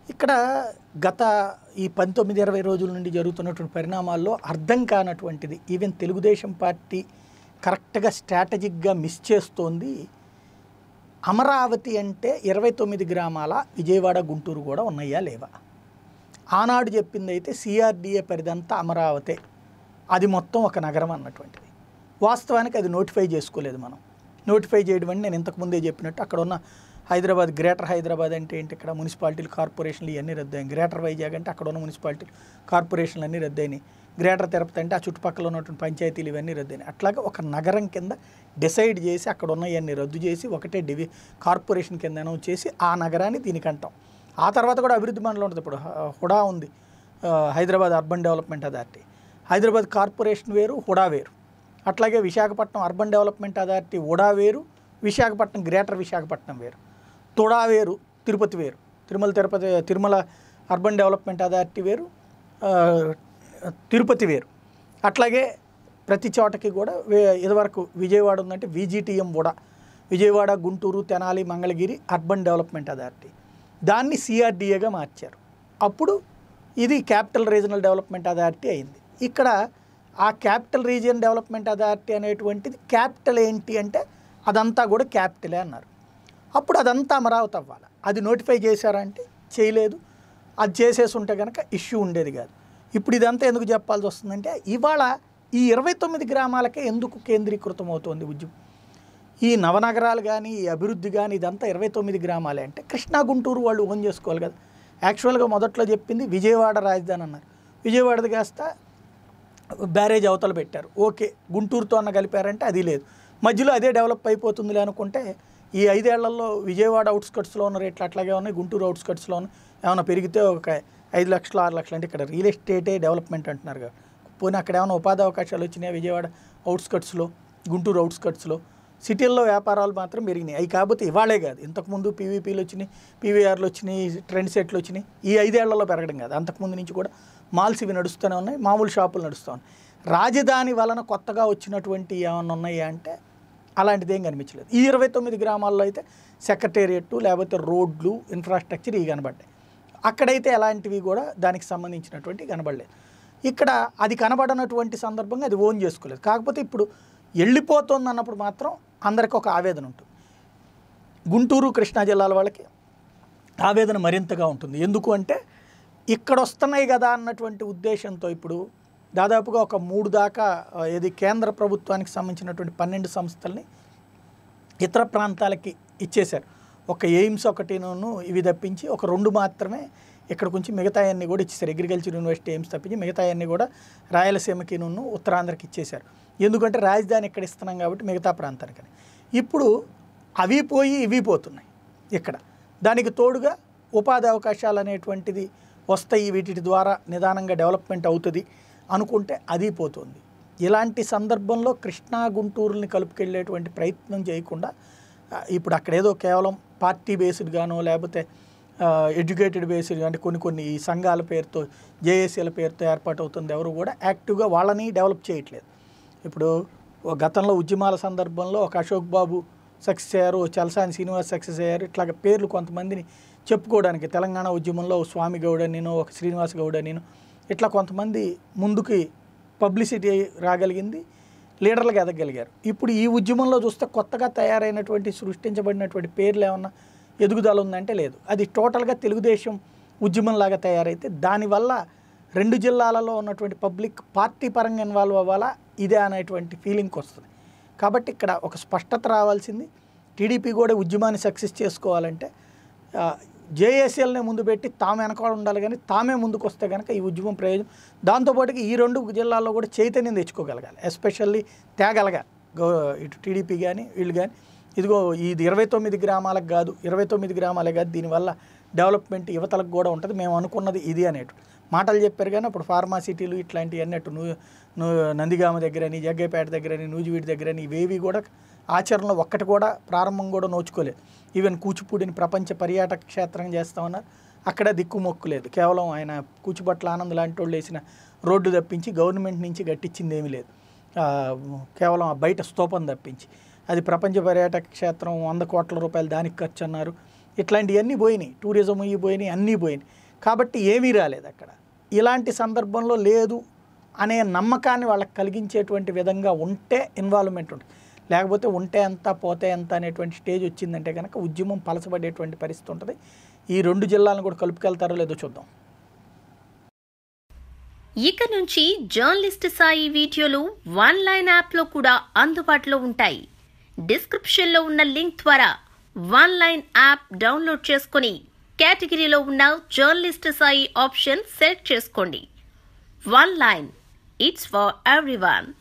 ఇక్కడ గత ఈ పంతొమ్మిది ఇరవై రోజుల నుండి జరుగుతున్నటువంటి పరిణామాల్లో అర్థం కానటువంటిది ఈవెన్ తెలుగుదేశం పార్టీ కరెక్ట్గా స్ట్రాటజిక్గా మిస్ చేస్తోంది అమరావతి అంటే ఇరవై తొమ్మిది గ్రామాల విజయవాడ గుంటూరు కూడా ఉన్నాయా లేవా ఆనాడు చెప్పింది అయితే సిఆర్డిఏ పరిదంతా అమరావతే అది మొత్తం ఒక నగరం అన్నటువంటిది వాస్తవానికి అది నోటిఫై చేసుకోలేదు మనం నోటిఫై చేయడం అంటే నేను ఇంతకుముందే చెప్పినట్టు అక్కడ ఉన్న హైదరాబాద్ గ్రేటర్ హైదరాబాద్ అంటే ఏంటి ఇక్కడ మున్సిపాలిటీలు కార్పొరేషన్లు ఇవన్నీ రద్దయ్యాయి గ్రేటర్ వైజాగ్ అంటే అక్కడ ఉన్న మున్సిపాలిటీలు కార్పొరేషన్లు అన్నీ రద్దయినాయి గ్రేటర్ తిరుపతి అంటే ఆ చుట్టుపక్కల ఉన్నటువంటి పంచాయతీలు ఇవన్నీ రద్దయినాయి అట్లాగే ఒక నగరం కింద డిసైడ్ చేసి అక్కడ ఉన్న ఇవన్నీ రద్దు చేసి ఒకటే డివి కార్పొరేషన్ కింద అనౌన్స్ చేసి ఆ నగరాన్ని దీనికి అంటాం ఆ తర్వాత కూడా అభివృద్ధి మండలం ఉంటుంది ఇప్పుడు హ- హుడా ఉంది ఆ, Hyderabad urban development authority Hyderabad corporation వేరు హుడా వేరు అట్లాగే Visakhapatnam urban development authority HUDA వేరు విశాఖపట్నం గ్రేటర్ విశాఖపట్నం వేరు తుడా వేరు తిరుపతి వేరు Tirumala Tirupati Tirumala urban development authority వేరు ఆ, తిరుపతి వేరు అట్లాగే ప్రతి చోటకి కూడా వే- ఇదివరకు విజయవాడ ఉందంటే విజిటిఎం కూడా Vijayawada Guntur Tenali Mangalagiri urban development authority దాన్ని సిఆర్డిఏగా మార్చారు అప్పుడు ఇది క్యాపిటల్ రీజనల్ డెవలప్మెంట్ అథారిటీ అయింది ఇక్కడ ఆ క్యాపిటల్ రీజియన్ డెవలప్మెంట్ అథారిటీ అనేటువంటిది క్యాపిటల్ ఏంటి అంటే అదంతా కూడా క్యాపిటలే అన్నారు అప్పుడు అదంతా అమరావతి అవ్వాలి అది నోటిఫై చేశారంటే చేయలేదు అది చేసేసి ఉంటే కనుక ఇష్యూ ఉండేది కాదు ఇప్పుడు ఇదంతా ఎందుకు చెప్పాల్సి వస్తుందంటే ఇవాళ ఈ ఇరవై తొమ్మిది గ్రామాలకే ఎందుకు కేంద్రీకృతం అవుతోంది ఉద్యమం ఈ నవనగరాలు కానీ ఈ అభివృద్ధి కానీ ఇదంతా ఇరవై తొమ్మిది గ్రామాలే అంటే కృష్ణా గుంటూరు వాళ్ళు ఓన్ చేసుకోవాలి కదా యాక్చువల్గా మొదట్లో చెప్పింది విజయవాడ రాజధాని అన్నారు విజయవాడది కాస్త బ్యారేజ్ అవతల పెట్టారు ఓకే గుంటూరుతో అన్న కలిపారంటే అది లేదు మధ్యలో అదే డెవలప్ అయిపోతుందిలే అనుకుంటే ఈ ఐదేళ్లలో విజయవాడ అవుట్స్కట్స్లో ఉన్న రేట్లు అట్లాగే ఉన్నాయి గుంటూరు అవుట్స్కట్స్లో ఉన్నాయి ఏమైనా పెరిగితే ఒక ఐదు లక్షలు ఆరు లక్షలు అంటే ఇక్కడ రియల్ ఎస్టేటే డెవలప్మెంట్ అంటున్నారు కదా పోనీ అక్కడ ఏమైనా ఉపాధి అవకాశాలు వచ్చినాయి విజయవాడ అవుట్స్కట్స్లో గుంటూరు అవుట్స్కట్స్లో సిటీల్లో వ్యాపారాలు మాత్రం పెరిగినాయి అవి కాకపోతే ఇవాళే కాదు ఇంతకుముందు పీవీపీలు వచ్చినాయి పీవీఆర్లు వచ్చినాయి ట్రెండ్ సెట్లు వచ్చినాయి ఈ ఐదేళ్లలో పెరగడం కాదు అంతకుముందు నుంచి కూడా మాల్స్ ఇవి నడుస్తూనే ఉన్నాయి మామూలు షాపులు నడుస్తూ ఉన్నాయి రాజధాని వలన కొత్తగా వచ్చినటువంటి ఏమన్నా ఉన్నాయా అంటే అలాంటిది ఏం కనిపించలేదు ఈ ఇరవై తొమ్మిది గ్రామాల్లో అయితే సెక్రటేరియట్ లేకపోతే రోడ్లు ఇన్ఫ్రాస్ట్రక్చర్ ఇవి కనబడ్డాయి అక్కడైతే ఎలాంటివి కూడా దానికి సంబంధించినటువంటి కనబడలేదు ఇక్కడ అది కనబడనటువంటి సందర్భంగా అది ఓన్ చేసుకోలేదు కాకపోతే ఇప్పుడు వెళ్ళిపోతుంది అన్నప్పుడు మాత్రం అందరికీ ఒక ఆవేదన ఉంటుంది గుంటూరు కృష్ణా జిల్లాల వాళ్ళకి ఆవేదన మరింతగా ఉంటుంది ఎందుకు అంటే ఇక్కడ వస్తున్నాయి కదా అన్నటువంటి ఉద్దేశంతో ఇప్పుడు దాదాపుగా ఒక మూడు దాకా ఆ, ఏది కేంద్ర ప్రభుత్వానికి సంబంధించినటువంటి పన్నెండు సంస్థల్ని ఇతర ప్రాంతాలకి ఇచ్చేశారు ఒక ఎయిమ్స్ ఒకటిను ఇవి తప్పించి ఒక రెండు మాత్రమే ఇక్కడ కొంచెం మిగతా అన్ని కూడా ఇచ్చేశారు అగ్రికల్చర్ యూనివర్సిటీ ఎయిమ్స్ తప్పించి మిగతా అన్ని కూడా రాయలసీమకి నున్ను ఉత్తరాంధ్రకి ఇచ్చేశారు ఎందుకంటే రాజధాని ఇక్కడ ఇస్తున్నాం కాబట్టి మిగతా ప్రాంతానికి ఇప్పుడు అవి పోయి ఇవి పోతున్నాయి ఇక్కడ దానికి తోడుగా ఉపాధి అవకాశాలు అనేటువంటిది వస్తాయి వీటి ద్వారా నిదానంగా డెవలప్మెంట్ అవుతుంది అనుకుంటే అది పోతుంది ఇలాంటి సందర్భంలో కృష్ణా గుంటూరుని కలుపుకెళ్ళేటువంటి ప్రయత్నం చేయకుండా ఆ, ఇప్పుడు అక్కడ ఏదో కేవలం పార్టీ బేస్డ్ గానో లేకపోతే ఎడ్యుకేటెడ్ బేస్డ్ అంటే కొన్ని కొన్ని ఈ సంఘాల పేరుతో జేఏసీల పేరుతో ఏర్పాటు అవుతుంది ఎవరు కూడా యాక్టివ్గా వాళ్ళని డెవలప్ చేయట్లేదు ఇప్పుడు ఓ గతంలో ఉద్యమాల సందర్భంలో ఒక అశోక్ బాబు సక్సెస్ అయ్యారు ఓ చలసాని శ్రీనివాస్ సక్సెస్ అయ్యారు ఇట్లాగ పేర్లు కొంతమందిని చెప్పుకోవడానికి తెలంగాణ ఉద్యమంలో ఓ స్వామి గౌడ నేను ఒక శ్రీనివాస్ గౌడ నేను ఇట్లా కొంతమంది ముందుకి పబ్లిసిటీ రాగలిగింది లీడర్లుగా ఎదగలిగారు ఇప్పుడు ఈ ఉద్యమంలో చూస్తే కొత్తగా తయారైనటువంటి సృష్టించబడినటువంటి పేర్లు ఏమన్నా ఎదుగుదల ఉందంటే లేదు అది టోటల్గా తెలుగుదేశం ఉద్యమంలాగా తయారైతే దానివల్ల రెండు జిల్లాలలో ఉన్నటువంటి పబ్లిక్ పార్టీ పరంగా ఇన్వాల్వ్ అవ్వాలా ఇదే అనేటువంటి ఫీలింగ్కి వస్తుంది కాబట్టి ఇక్కడ ఒక స్పష్టత రావాల్సింది టీడీపీ కూడా ఉద్యమాన్ని సక్సెస్ చేసుకోవాలంటే ఆ, జేఏసీఎల్నే ముందు పెట్టి తాము వెనకాల ఉండాలి కానీ తామే ముందుకు వస్తే కనుక ఈ ఉద్యమం ప్రయోజనం దాంతోపాటుగా ఈ రెండు జిల్లాల్లో కూడా చైతన్యం తెచ్చుకోగలగాలి ఎస్పెషల్లీ తేగలగాలి గో ఇటు టీడీపీ కానీ వీళ్ళు కానీ ఇదిగో ఇది ఇరవై తొమ్మిది గ్రామాలకు కాదు ఇరవై తొమ్మిది గ్రామాలే కాదు దీనివల్ల డెవలప్మెంట్ యువతలకు కూడా ఉంటుంది మేము అనుకున్నది ఇది అనేటు మాటలు చెప్పారు కానీ అప్పుడు ఫార్మాసిటీలు ఇట్లాంటివి అన్నట్టు నువ్వు నువ్వు నందిగామ దగ్గరని జగ్గైపేట దగ్గరని నూజివీడి దగ్గరని ఇవేవి కూడా ఆచరణలో ఒక్కటి కూడా ప్రారంభం కూడా నోచుకోలేదు ఈవెన్ కూచిపూడిని ప్రపంచ పర్యాటక క్షేత్రం చేస్తామన్నారు అక్కడ దిక్కు మొక్కు లేదు కేవలం ఆయన కూచిపట్ల ఆనంద్ లాంటి వాళ్ళు వేసిన రోడ్డు తప్పించి గవర్నమెంట్ నుంచి గట్టించింది ఏమీ లేదు ఆ, కేవలం ఆ బయట స్తూపం తప్పించి అది ప్రపంచ పర్యాటక క్షేత్రం వంద కోట్ల రూపాయలు దానికి ఖర్చు అన్నారు ఇట్లాంటివన్నీ పోయినాయి టూరిజం ఇవి పోయినాయి అన్నీ పోయినాయి కాబట్టి ఏమీ రాలేదు అక్కడ ఇలాంటి సందర్భంలో లేదు అనే నమ్మకాన్ని వాళ్ళకి కలిగించేటువంటి విధంగా ఉంటే ఇన్వాల్వ్మెంట్ ఉంటుంది లేకపోతే ఉంటే ఎంత పోతే ఎంత అనేటువంటి స్టేజ్ వచ్చిందంటే కనుక ఉద్యమం పలసబడేటువంటి పరిస్థితి ఉంటుంది ఈ రెండు జిల్లాలను కూడా కలుపుకెళ్తారో లేదో చూద్దాం ఇక నుంచి జర్నలిస్ట్ సాయి వీడియోలు వన్ లైన్ యాప్లో కూడా అందుబాటులో ఉంటాయి డిస్క్రిప్షన్లో ఉన్న లింక్ ద్వారా వన్ లైన్ యాప్ డౌన్లోడ్ చేసుకొని కేటగిరీలో ఉన్న జర్నలిస్ట్ సాయి ఆప్షన్ సెలెక్ట్ చేసుకోండి one line it's for everyone